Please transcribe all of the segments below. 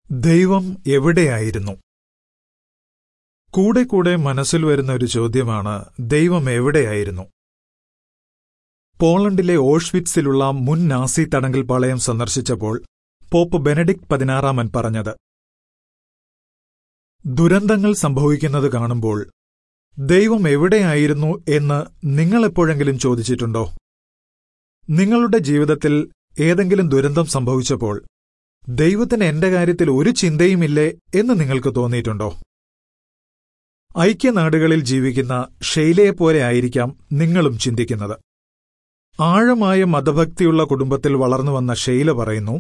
ദൈവം എവിടെയായിരുന്നു കൂടെ കൂടെ മനസ്സിൽ വരുന്ന ഒരു ചോദ്യമാണ് ദൈവം എവിടെയായിരുന്നു പോളണ്ടിലെ ഓഷ്വിറ്റ്സിലുള്ള മുൻ നാസി തടങ്കൽ പാളയം സന്ദർശിച്ചപ്പോൾ പോപ്പ് ബെനഡിക്ട് പതിനാറാമൻ പറഞ്ഞത് ദുരന്തങ്ങൾ സംഭവിക്കുന്നത് കാണുമ്പോൾ ദൈവം എവിടെയായിരുന്നു എന്ന് നിങ്ങളെപ്പോഴെങ്കിലും ചോദിച്ചിട്ടുണ്ടോ നിങ്ങളുടെ ജീവിതത്തിൽ ഏതെങ്കിലും ദുരന്തം സംഭവിച്ചപ്പോൾ ദൈവത്തിന് എന്റെ കാര്യത്തിൽ ഒരു ചിന്തയുമില്ലേ എന്ന് നിങ്ങൾക്ക് തോന്നിയിട്ടുണ്ടോ ഐക്യനാടുകളിൽ ജീവിക്കുന്ന ഷെയ്ലയെപ്പോലെ ആയിരിക്കാം നിങ്ങളും ചിന്തിക്കുന്നത് ആഴമായ മതഭക്തിയുള്ള കുടുംബത്തിൽ വളർന്നുവന്ന ഷെയ്ല പറയുന്നു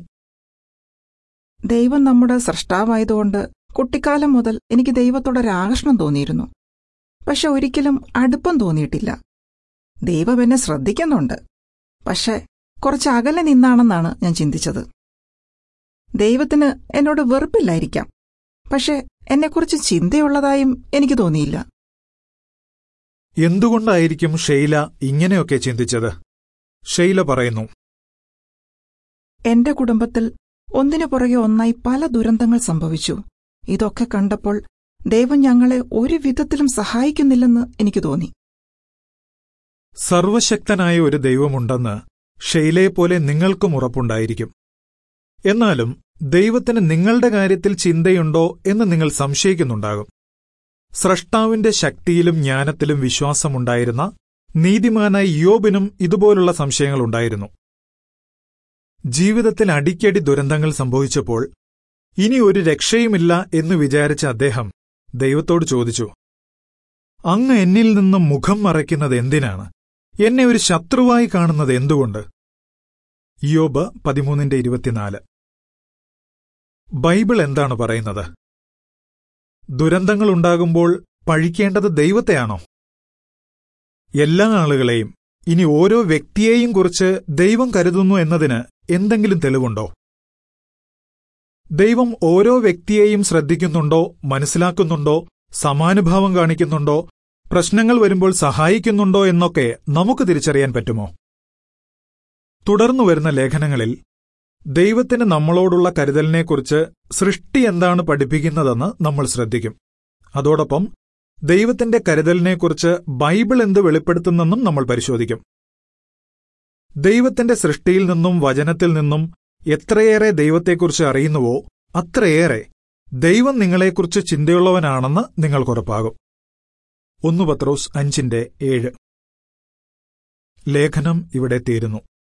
ദൈവം നമ്മുടെ സൃഷ്ടാവായതുകൊണ്ട് കുട്ടിക്കാലം മുതൽ എനിക്ക് ദൈവത്തോടൊരാകർഷണം തോന്നിയിരുന്നു പക്ഷെ ഒരിക്കലും അടുപ്പം തോന്നിയിട്ടില്ല ദൈവം എന്നെ ശ്രദ്ധിക്കുന്നുണ്ട് പക്ഷെ കുറച്ച് അകലെ നിന്നാണെന്നാണ് ഞാൻ ചിന്തിച്ചത് ദൈവത്തിന് എന്നോട് വെറുപ്പില്ലായിരിക്കാം പക്ഷെ എന്നെക്കുറിച്ച് ചിന്തയുള്ളതായും എനിക്ക് തോന്നിയില്ല എന്തുകൊണ്ടായിരിക്കും ഷെയ്ല ഇങ്ങനെയൊക്കെ ചിന്തിച്ചത് ഷെയ്ല പറയുന്നു എന്റെ കുടുംബത്തിൽ ഒന്നിനു പുറകെ ഒന്നായി പല ദുരന്തങ്ങൾ സംഭവിച്ചു ഇതൊക്കെ കണ്ടപ്പോൾ ദൈവം ഞങ്ങളെ ഒരു വിധത്തിലും സഹായിക്കുന്നില്ലെന്ന് എനിക്ക് തോന്നി സർവശക്തനായ ഒരു ദൈവമുണ്ടെന്ന് ഷെയ്ലയെപ്പോലെ നിങ്ങൾക്കും ഉറപ്പുണ്ടായിരിക്കും എന്നാലും ദൈവത്തിന് നിങ്ങളുടെ കാര്യത്തിൽ ചിന്തയുണ്ടോ എന്ന് നിങ്ങൾ സംശയിക്കുന്നുണ്ടാകും സ്രഷ്ടാവിന്റെ ശക്തിയിലും ജ്ഞാനത്തിലും വിശ്വാസമുണ്ടായിരുന്ന നീതിമാനായ യോബിനും ഇതുപോലുള്ള സംശയങ്ങളുണ്ടായിരുന്നു ജീവിതത്തിൽ അടിക്കടി ദുരന്തങ്ങൾ സംഭവിച്ചപ്പോൾ ഇനി ഒരു രക്ഷയുമില്ല എന്ന് വിചാരിച്ച അദ്ദേഹം ദൈവത്തോട് ചോദിച്ചു അങ്ങ് എന്നിൽ നിന്നും മുഖം മറയ്ക്കുന്നത് എന്തിനാണ് എന്നെ ഒരു ശത്രുവായി കാണുന്നത് എന്തുകൊണ്ട് യോബ് പതിമൂന്നിന്റെ ഇരുപത്തിനാല് ബൈബിൾ എന്താണ് പറയുന്നത് ദുരന്തങ്ങളുണ്ടാകുമ്പോൾ പഴിക്കേണ്ടത് ദൈവത്തെയാണോ എല്ലാ ആളുകളെയും ഇനി ഓരോ വ്യക്തിയെയും കുറിച്ച് ദൈവം കരുതുന്നു എന്നതിന് എന്തെങ്കിലും തെളിവുണ്ടോ ദൈവം ഓരോ വ്യക്തിയെയും ശ്രദ്ധിക്കുന്നുണ്ടോ മനസ്സിലാക്കുന്നുണ്ടോ സമാനുഭാവം കാണിക്കുന്നുണ്ടോ പ്രശ്നങ്ങൾ വരുമ്പോൾ സഹായിക്കുന്നുണ്ടോ എന്നൊക്കെ നമുക്ക് തിരിച്ചറിയാൻ പറ്റുമോ തുടർന്നു വരുന്ന ലേഖനങ്ങളിൽ ദൈവത്തിന് നമ്മളോടുള്ള കരുതലിനെക്കുറിച്ച് സൃഷ്ടി എന്താണ് പഠിപ്പിക്കുന്നതെന്ന് നമ്മൾ ശ്രദ്ധിക്കും അതോടൊപ്പം ദൈവത്തിന്റെ കരുതലിനെക്കുറിച്ച് ബൈബിൾ എന്ത് വെളിപ്പെടുത്തുന്നെന്നും നമ്മൾ പരിശോധിക്കും ദൈവത്തിന്റെ സൃഷ്ടിയിൽ നിന്നും വചനത്തിൽ നിന്നും എത്രയേറെ ദൈവത്തെക്കുറിച്ച് അറിയുന്നുവോ അത്രയേറെ ദൈവം നിങ്ങളെക്കുറിച്ച് ചിന്തയുള്ളവനാണെന്ന് നിങ്ങൾക്കുറപ്പാകും ഒന്ന് പത്രോസ് അഞ്ചിന്റെ ഏഴ് ലേഖനം ഇവിടെ തീരുന്നു